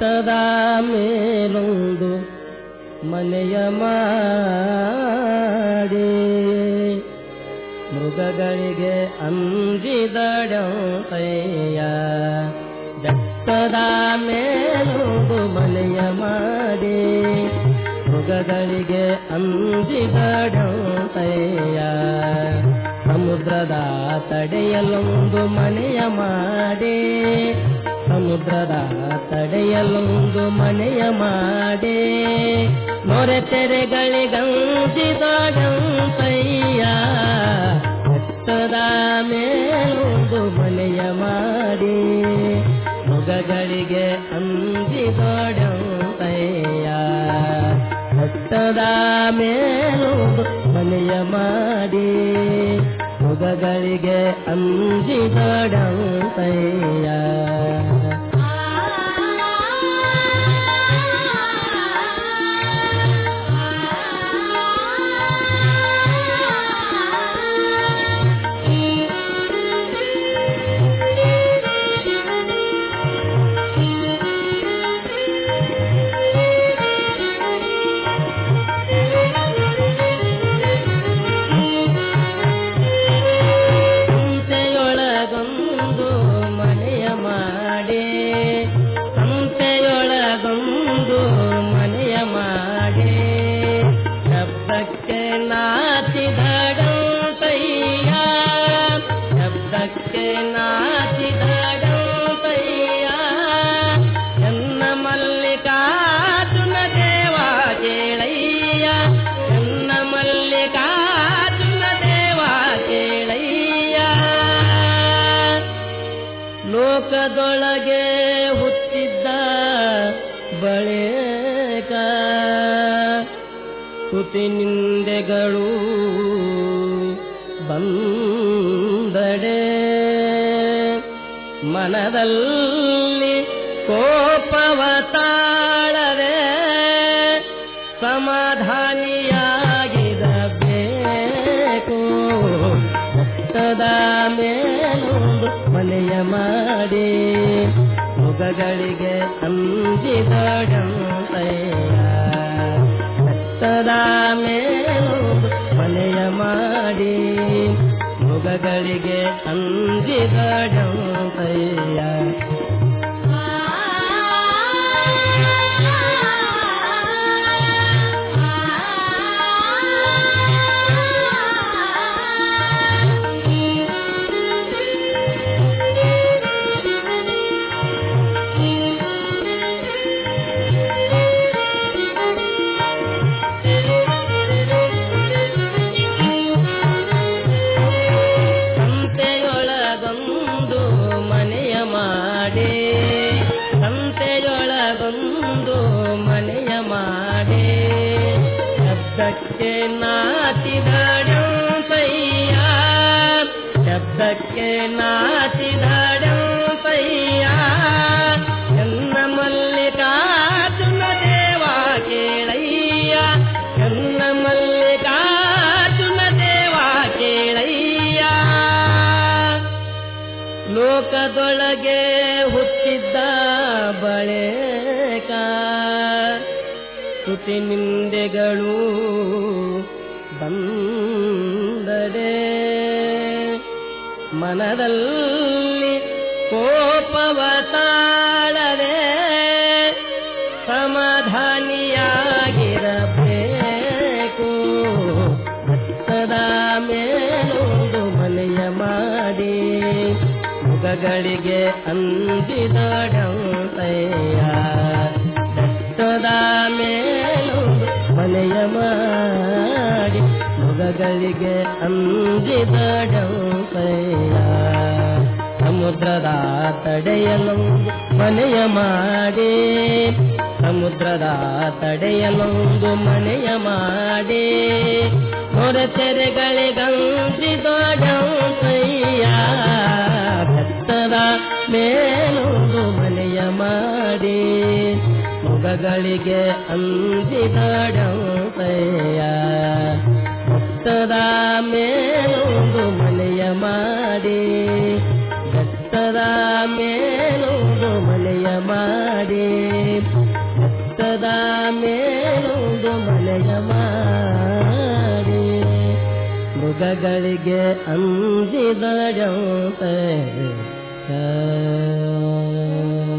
ಬೆಟ್ಟದ ಮೇಲೊಂದು ಮನೆಯ ಮಾಡಿ ಮೃಗಗಳಿಗೆ ಅಂಜಿದಡಂತಯ್ಯ ಬೆಟ್ಟದ ಮೇಲೊಂದು ಮನೆಯ ಮಾಡಿ ಮೃಗಗಳಿಗೆ ಅಂಜಿದಡಂತಯ್ಯ ಸಮುದ್ರದ ತಡೆಯಲೊಂದು ಮನೆಯ ಮಾಡಿ ಸಮುದ್ರದ ತಡೆಯಲೊಂದು ಮನೆಯ ಮಾಡಿ ಮೊರೆ ತೆರೆಗಳಿಗಂಜಿದಡಂತಯ್ಯ ಬೆಟ್ಟದ ಮೇಲೊಂದು ಮನೆಯ ಮಾಡಿ ಮೃಗಗಳಿಗೆ ಅಂಜಿದಡಂತಯ್ಯ ಬೆಟ್ಟದ ಮೇಲೊಂದು ಮನೆಯ ಮಾಡಿ ಮೃಗಗಳಿಗೆ ಅಂಜಿದಡಂತಯ್ಯ ಸಂತೆಯೊಳಗೊಂದು ಮನೆಯ ಮಾಡಿ ಸಂತೆಯೊಳಗೊಂದು ಮನೆಯ ಮಾಡಿ ಶಬ್ದಕ್ಕೆ ನಾಚಿದಡಂತಯ್ಯ ಶಬ್ದಕ್ಕೆ ನಾಚಿದಡಂತಯ್ಯ ಎನ್ನ ಮಲ್ಲಿಕಾರ್ಜುನ ದೇವ ಕೇಳಯ್ಯ ಎನ್ನ ಮಲ್ಲಿಕಾರ್ಜುನ ದೇವ ಕೇಳಯ್ಯ ಲೋಕದೊಳಗೆ ಹುಟ್ಟಿದ್ದ ಬಳಿಕ ತುತಿ ನಿಂದೆಗಳು ಬಂದಡೆ ಮನದಲ್ಲಿ ಕೋಪವ ತಾಳದೆ ಸಮಾಧಾನಿಯಾಗಿರಬೇಕು ಭಕ್ತದ ಮೇಲೊಂದು ಮನೆಯ ಮಾಡಿ ಮೃಗಗಳಿಗೆ ಅಂಜಿದಡಂತಯ್ಯ ಭಕ್ತದ ಮೇಲೊಂದು ಮನೆಯ ಮಾಡಿ ಮೃಗಗಳಿಗೆ ಅಂಜಿದಡಂತಯ್ಯ ಸಂತೆಯೊಳಗೊಂದು ಮನೆಯ ಮಾಡಿ ಸಂತೆಯೊಳಗೊಂದು ಮನೆಯ ಮಾಡಿ ಶಬ್ದಕ್ಕೆ ನಾಚಿದಡಂತಯ್ಯ ಶಬ್ದಕ್ಕೆ ನಾಚಿದಡಂತಯ್ಯ ಎನ್ನ ಮಲ್ಲಿಕಾರ್ಜುನ ದೇವ ಕೇಳಯ್ಯ ಎನ್ನ ಮಲ್ಲಿಕಾರ್ಜುನ ದೇವ ಕೇಳಯ್ಯ ಲೋಕದೊಳಗೆ ಹುಟ್ಟಿದ್ದ ಬಳಿಕ ತುತಿ ನಿಂದೆಗಳು ಬಂದಡೆ ಮನದಲ್ಲಿ ಕೋಪವ ತಾಳದೆ ಸಮಾಧಾನಿಯಾಗಿರಬೇಕು ಭಕ್ತದ ಮೇಲೊಂದು ಮನೆಯ ಮಾಡಿ ಮುಖಗಳಿಗೆ ಅಂಜಿದಡಂತಯ್ಯ ಭಕ್ತದ ಮೇಲೊಂದು ಮನೆಯ ಮಾಡಿ ಮುಖಗಳಿಗೆ ಅಂಜಿದಡಂತಯ್ಯ ಸಮುದ್ರದ ತಡೆಯಲೊಂದು ಮನೆಯ ಮಾಡಿ ಸಮುದ್ರದ ತಡೆಯಲೊಂದು ಮನೆಯ ಮಾಡಿ ಹೊರ ತೆರೆಗಳಿಗಂಜಿದೊಡಂತಯ್ಯ ಭಕ್ತರ ಮೇಲೊಂದು ಮನೆಯ ಮಾಡಿ ಮುಗಗಳಿಗೆ ಅಂಜಿದಡಂತಯ್ಯ ಭಕ್ತರ ಮೇಲೊಂದು ಮನೆಯ ಮಾಡಿ ಭಕ್ತರ ಮೇಲೊಂದು ಮನೆಯ ಮಾಡಿ ಮೇಲೊಂದು ಮನೆಯ ಮಾಡಿ ಮೃಗಗಳಿಗೆ ಅಂಜಿದರಂತೆ